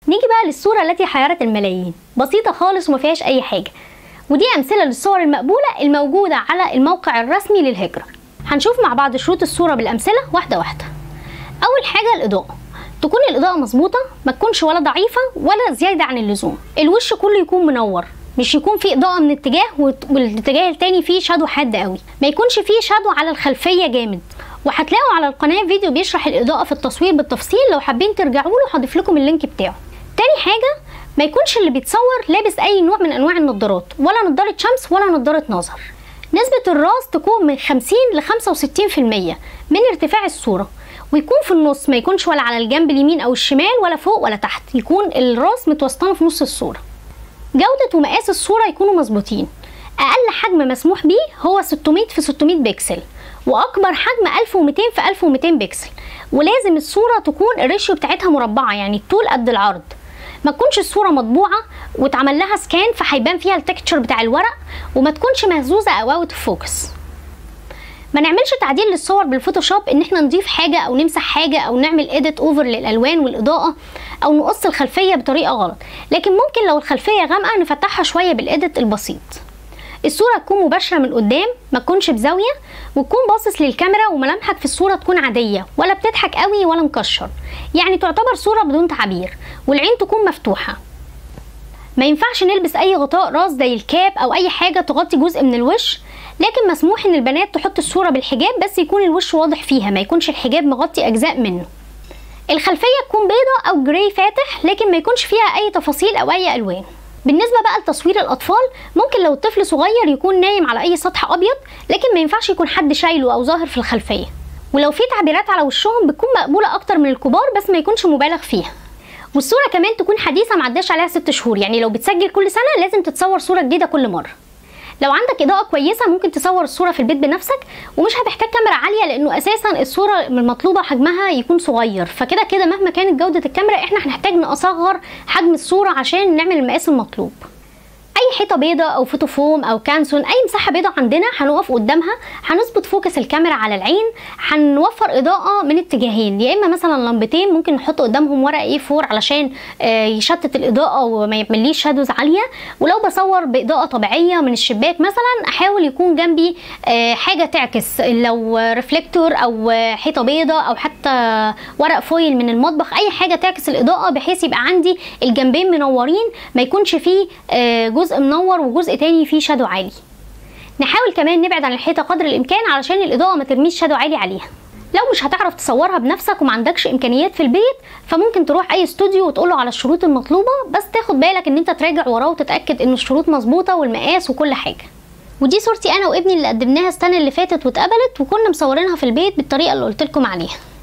نيجي بقى للصورة التي حيرت الملايين بسيطة خالص وما فيهاش أي حاجة ودي أمثلة للصور المقبولة الموجودة على الموقع الرسمي للهجرة هنشوف مع بعض شروط الصورة بالأمثلة واحدة واحدة أول حاجة الإضاءة تكون الإضاءة مظبوطة ما تكونش ولا ضعيفة ولا زيادة عن اللزوم الوش كله يكون منور مش يكون فيه إضاءة من اتجاه والاتجاه التاني فيه شادو حاد قوي ما يكونش فيه شادو على الخلفية جامد وهتلاقوا على القناة فيديو بيشرح الإضاءة في التصوير بالتفصيل لو حابين ترجعوا له هضيف لكم اللينك بتاعه تاني حاجة ما يكونش اللي بيتصور لابس أي نوع من أنواع النضارات ولا نضارة شمس ولا نضارة نظر نسبة الراس تكون من 50 ل 65% من ارتفاع الصورة ويكون في النص ما يكونش ولا على الجنب اليمين أو الشمال ولا فوق ولا تحت يكون الراس متوسطنة في نص الصورة جودة ومقاس الصورة يكونوا مظبوطين أقل حجم مسموح بيه هو 600 في 600 بكسل واكبر حجم 1200 في 1200 بكسل ولازم الصوره تكون الريشيو بتاعتها مربعه يعني الطول قد العرض ما تكونش الصوره مطبوعه واتعمل لها سكان فهيبان فيها التكتشر بتاع الورق وما تكونش مهزوزه او اوت فوكس ما نعملش تعديل للصور بالفوتوشوب ان احنا نضيف حاجه او نمسح حاجه او نعمل اديت اوفر للالوان والاضاءه او نقص الخلفيه بطريقه غلط لكن ممكن لو الخلفيه غامقه نفتحها شويه بالاديت البسيط الصورة تكون مباشرة من قدام ما تكونش بزاوية وتكون باصص للكاميرا وملامحك في الصورة تكون عادية ولا بتضحك قوي ولا مكشر يعني تعتبر صورة بدون تعبير والعين تكون مفتوحة ما ينفعش نلبس اي غطاء راس زي الكاب او اي حاجة تغطي جزء من الوش لكن مسموح ان البنات تحط الصورة بالحجاب بس يكون الوش واضح فيها ما يكونش الحجاب مغطي اجزاء منه الخلفية تكون بيضة او جراي فاتح لكن ما يكونش فيها اي تفاصيل او اي الوان بالنسبه بقى لتصوير الاطفال ممكن لو الطفل صغير يكون نايم على اي سطح ابيض لكن ما ينفعش يكون حد شايله او ظاهر في الخلفيه ولو في تعبيرات على وشهم بتكون مقبوله اكتر من الكبار بس ما يكونش مبالغ فيها والصوره كمان تكون حديثه ما عداش عليها ست شهور يعني لو بتسجل كل سنه لازم تتصور صوره جديده كل مره لو عندك اضاءه كويسه ممكن تصور الصوره في البيت بنفسك ومش هتحتاج كاميرا عاليه لانه اساسا الصوره المطلوبه حجمها يكون صغير فكده كده مهما كانت جوده الكاميرا احنا هنحتاج نصغر حجم الصوره عشان نعمل المقاس المطلوب اي حيطه بيضه او فوتوفوم او كانسون اي مساحه بيضه عندنا هنقف قدامها هنظبط فوكس الكاميرا على العين هنوفر اضاءه من اتجاهين يا اما مثلا لمبتين ممكن نحط قدامهم ورق اي 4 علشان يشتت الاضاءه وما يعمليش شادوز عاليه ولو بصور باضاءه طبيعيه من الشباك مثلا احاول يكون جنبي حاجه تعكس لو ريفلكتور او حيطه بيضه او حتى ورق فويل من المطبخ اي حاجه تعكس الاضاءه بحيث يبقى عندي الجنبين منورين ما يكونش فيه جزء منور وجزء تاني فيه شادو عالي نحاول كمان نبعد عن الحيطه قدر الامكان علشان الاضاءه ما ترميش شادو عالي عليها لو مش هتعرف تصورها بنفسك وما عندكش امكانيات في البيت فممكن تروح اي استوديو وتقوله على الشروط المطلوبه بس تاخد بالك ان انت تراجع وراه وتتاكد ان الشروط مظبوطه والمقاس وكل حاجه ودي صورتي انا وابني اللي قدمناها السنه اللي فاتت واتقبلت وكنا مصورينها في البيت بالطريقه اللي قلت لكم عليها